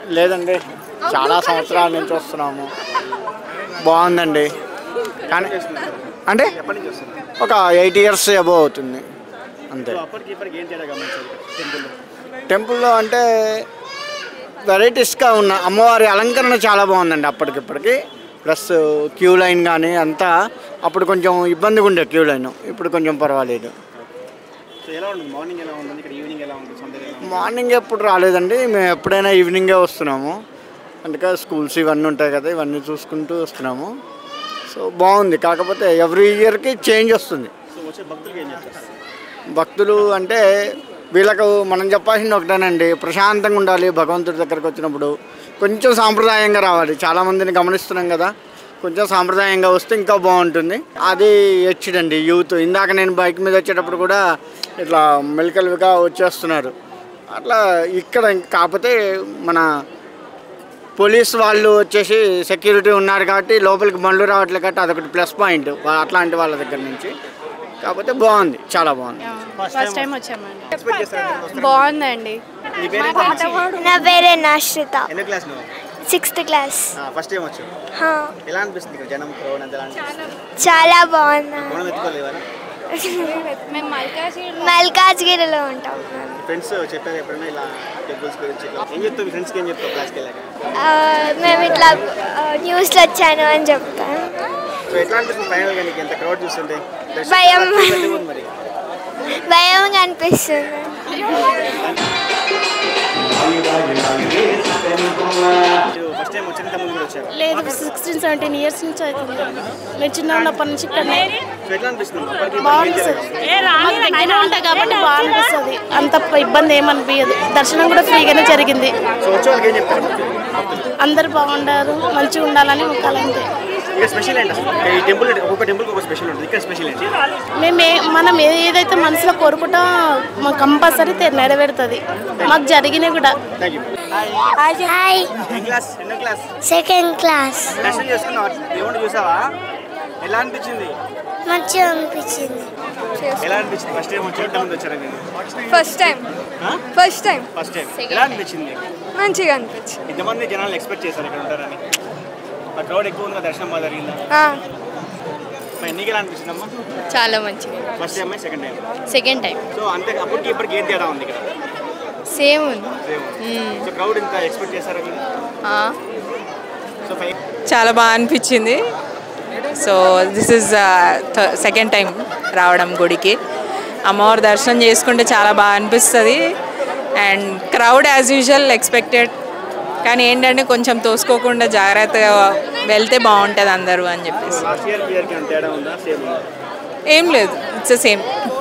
లేదండి చాలా సంవత్సరాల నుంచి వస్తున్నాము బాగుందండి కానీ అంటే ఎప్పటి నుంచి వస్తున్నారు ఒక ఎయిట్ ఇయర్స్ అబోవ్ అవుతుంది అంతే సో అప్పటికి ఇప్పటికి ఏం తేడా గమనించారు టెంపుల్లో టెంపుల్లో అంటే వెరైటీస్గా ఉన్న అమ్మవారి అలంకరణ చాలా బాగుందండి అప్పటికిప్పటికి ప్లస్ క్యూ లైన్ కానీ అంతా అప్పుడు కొంచెం ఇబ్బందిగా ఉండే క్యూ లైన్ ఇప్పుడు కొంచెం పర్వాలేదు సో ఎలా ఉంటుంది మార్నింగ్ ఎలా ఉంటుంది ఇక్కడ ఈవినింగ్ ఎలా ఉంటుంది సండే ఎలా ఉంటుంది మార్నింగ్ ఎప్పుడు రాలేదండి మేము ఎప్పుడైనా ఈవినింగే వస్తున్నాము అందుకే స్కూల్స్ ఇవన్నీ ఉంటాయి కదా ఇవన్నీ చూసుకుంటూ వస్తున్నాము సో బాగుంది కాకపోతే ఎవ్రీ ఇయర్కి చేంజ్ వస్తుంది సో వచ్చే భక్తులకి ఏం చెప్తారు భక్తులు అంటే వీళ్ళకు మనం చెప్పాల్సింది ఒకటేనండి ప్రశాంతంగా ఉండాలి భగవంతుడి దగ్గరకు వచ్చినప్పుడు కొంచెం సాంప్రదాయంగా రావాలి చాలామందిని గమనిస్తున్నాం కదా కొంచెం సాంప్రదాయంగా వస్తే ఇంకా బాగుంటుంది అది హెచ్డండి యూత్ ఇందాక నేను బైక్ మీద వచ్చేటప్పుడు కూడా ఇట్లా మెలికలుగా వచ్చేస్తున్నారు అట్లా ఇక్కడ కాకపోతే మన పోలీస్ వాళ్ళు వచ్చేసి సెక్యూరిటీ ఉన్నారు కాబట్టి లోపలికి బండ్లు రావట్లేదు కాబట్టి అదొకటి ప్లస్ పాయింట్ వా- అట్లాంటి వాళ్ళ దగ్గర నుంచి కాకపోతే బాగుంది చాలా బాగుంది ఫస్ట్ టైం వచ్చామండి బాగుందండి నీ పేరు ఏంటి? నా పేరే నాశ్రిత ఎన్నో క్లాస్ నువ్వు సిక్స్త్ క్లాస్ ఫస్ట్ టైం వచ్చావు హా, ఎలా అనిపిస్తుంది ఇక్కడ జనం క్రౌడ్ అంతా ఎలా అనిపిస్తుంది చాలా బాగుంది మనం ఎత్తుకోలేవా మేము మల్కాజ్గిరి మల్కాజ్గిరిలో ఉంటాం మేము. ఫ్రెండ్స్ చెప్పారు ఎప్పుడైనా ఇలా టెంపుల్స్ గురించి ఇట్లా ఏం చెప్తావు మీ ఫ్రెండ్స్కి ఏం చెప్తావు క్లాస్కి వెళ్ళాక ఆ, మేము ఇట్లా ఆ, న్యూస్లో వచ్చాను అని చెప్తాను సో ఎట్లా అనిపిస్తుంది ఫైనల్గా నీకు ఎంత క్రౌడ్ చూస్తుంటే దర్శనం భయం. ఎలా ఉంది మరి భయంగా అనిపిస్తుంది ఫస్ట్ టైం వచ్చిన ముందు కూడా వచ్చారు లేదు సిక్స్టీన్ సెవెంటీన్ ఇయర్స్ నుంచి అవుతుంది మేము చిన్న ఉన్నప్పటి నుంచి ఇక్కడనే సో ఎట్లా అనిపిస్తుంది అప్పటికి బాగుంటుంది మాకు దగ్గర ఉంటాయి కాబట్టి బాగా అనిపిస్తుంది అంత ఇబ్బంది ఏమనిపించదు దర్శనం కూడా ఫ్రీగానే జరిగింది సో వచ్చే వాళ్ళకి ఏం చెప్తారు అందరు బాగుండారు మంచిగా ఉండాలని మొక్కాలంతే ఇక్కడ స్పెషల్ ఏంటి అసలు ఈ టెంపుల్ ఒక్కొక్క టెంపుల్కి ఒక స్పెషల్ ఉంటుంది ఇక్కడ స్పెషల్ ఏంటి మేము ఏ- మనం ఏ- ఏదైతే మనసులో కోరుకుంటా మాకు కంపల్సరీ నెరవేరుతుంది మాకు జరిగినాయి కూడా thank you hi A class ఎన్నో క్లాస్ సెకండ్ క్లాస్ దర్శనం చేసుకున్నావా దేవుణ్ణి చూసావా ఎలా అనిపించింది మంచిగా అనిపించింది ఎలా అనిపించింది ఫస్ట్ టైం వచ్చి ఎంత మంది వచ్చారు నేను first time first time first time ఎలా అనిపించింది మంచిగా అనిపించింది ఇంతమంది జనాలు ఎక్స్పెక్ట్ చేశారు ఇక్కడ ఉంటారని ఆ క్రౌడ్ ఎక్కువ ఉందా దర్శనం బాగా జరిగిందా ఆ, మరి నీకు ఎలా అనిపించింది అమ్మా చాలా మంచిగా first time second time second time so అంతే అప్పటికి ఇప్పటికి ఏం తేడా ఉంది ఇక్కడ సేమ్ ఉంది సో క్రౌడ్ ఇంత ఎక్స్పెక్ట్ చేశారా మీరు సో ఫైవ్ చాలా బాగా అనిపించింది so this is second time రావడం గుడికి అమ్మవారి దర్శనం చేసుకుంటే చాలా బాగా అనిపిస్తుంది and crowd as usual expected కానీ ఏంటంటే కొంచెం తోసుకోకుండా జాగ్రత్తగా వెళ్తే బాగుంటుంది అందరూ అని చెప్పేసి లాస్ట్ ఇయర్ ఇయర్కి ఏమైనా తేడా ఉందా సేమ్ ఉందా ఏం లేదు ఇట్స్ సేమ్